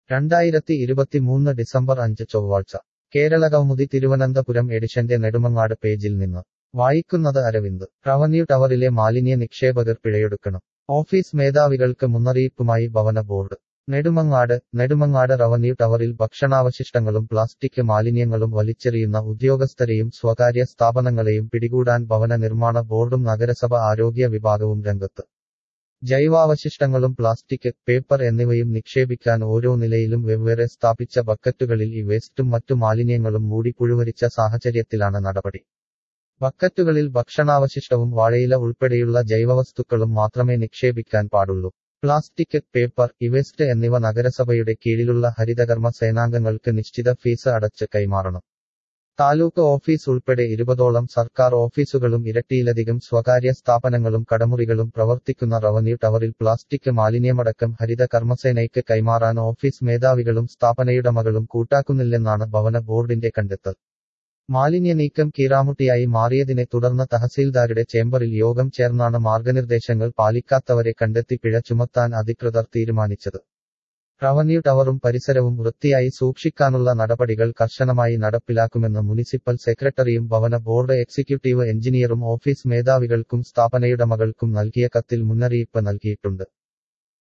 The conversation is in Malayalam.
രണ്ടായിരത്തി ഇരുപത്തിമൂന്ന് ഡിസംബർ അഞ്ച് ചൊവ്വാഴ്ച കേരള കൗമുദി തിരുവനന്തപുരം എഡിഷന്റെ നെടുമങ്ങാട് പേജിൽ നിന്ന് വായിക്കുന്നത് അരവിന്ദ് റവന്യൂ ടവറിലെ മാലിന്യ നിക്ഷേപകർ പിഴയൊടുക്കണം ഓഫീസ് മേധാവികൾക്ക് മുന്നറിയിപ്പുമായി ഭവന ബോർഡ് നെടുമങ്ങാട് നെടുമങ്ങാട് റവന്യൂ ടവറിൽ ഭക്ഷണാവശിഷ്ടങ്ങളും പ്ലാസ്റ്റിക് മാലിന്യങ്ങളും വലിച്ചെറിയുന്ന ഉദ്യോഗസ്ഥരെയും സ്വകാര്യ സ്ഥാപനങ്ങളെയും പിടികൂടാൻ ഭവന നിർമ്മാണ ബോർഡും നഗരസഭ ആരോഗ്യ വിഭാഗവും രംഗത്ത് ജൈവാവശിഷ്ടങ്ങളും പ്ലാസ്റ്റിക് പേപ്പർ എന്നിവയും നിക്ഷേപിക്കാൻ ഓരോ നിലയിലും വെവ്വേറെ സ്ഥാപിച്ച ബക്കറ്റുകളിൽ ഈ വേസ്റ്റും മറ്റു മാലിന്യങ്ങളും മൂടി പുഴുവരിച്ച സാഹചര്യത്തിലാണ് നടപടി ബക്കറ്റുകളിൽ ഭക്ഷണാവശിഷ്ടവും വാഴയില ഉൾപ്പെടെയുള്ള ജൈവവസ്തുക്കളും മാത്രമേ നിക്ഷേപിക്കാൻ പാടുള്ളൂ പ്ലാസ്റ്റിക് പേപ്പർ ഇവേസ്റ്റ് എന്നിവ നഗരസഭയുടെ കീഴിലുള്ള ഹരിതകർമ്മ സേനാംഗങ്ങൾക്ക് നിശ്ചിത ഫീസ് അടച്ച് കൈമാറണം താലൂക്ക് ഓഫീസ് ഉൾപ്പെടെ ഇരുപതോളം സർക്കാർ ഓഫീസുകളും ഇരട്ടിയിലധികം സ്വകാര്യ സ്ഥാപനങ്ങളും കടമുറികളും പ്രവർത്തിക്കുന്ന റവന്യൂ ടവറിൽ പ്ലാസ്റ്റിക് മാലിന്യമടക്കം ഹരിത കർമ്മസേനയ്ക്ക് കൈമാറാൻ ഓഫീസ് മേധാവികളും സ്ഥാപനയുടമകളും കൂട്ടാക്കുന്നില്ലെന്നാണ് ഭവന ബോർഡിന്റെ കണ്ടെത്തൽ മാലിന്യ നീക്കം കീറാമുട്ടിയായി മാറിയതിനെ തുടർന്ന് തഹസീൽദാരുടെ ചേംബറിൽ യോഗം ചേർന്നാണ് മാർഗനിർദ്ദേശങ്ങൾ പാലിക്കാത്തവരെ കണ്ടെത്തി പിഴ ചുമത്താൻ അധികൃതർ തീരുമാനിച്ചത് റവന്യൂ ടവറും പരിസരവും വൃത്തിയായി സൂക്ഷിക്കാനുള്ള നടപടികൾ കർശനമായി നടപ്പിലാക്കുമെന്ന് മുനിസിപ്പൽ സെക്രട്ടറിയും ഭവന ബോർഡ് എക്സിക്യൂട്ടീവ് എഞ്ചിനീയറും ഓഫീസ് മേധാവികൾക്കും സ്ഥാപനയുടമകൾക്കും നൽകിയ കത്തിൽ മുന്നറിയിപ്പ് നൽകിയിട്ടുണ്ട്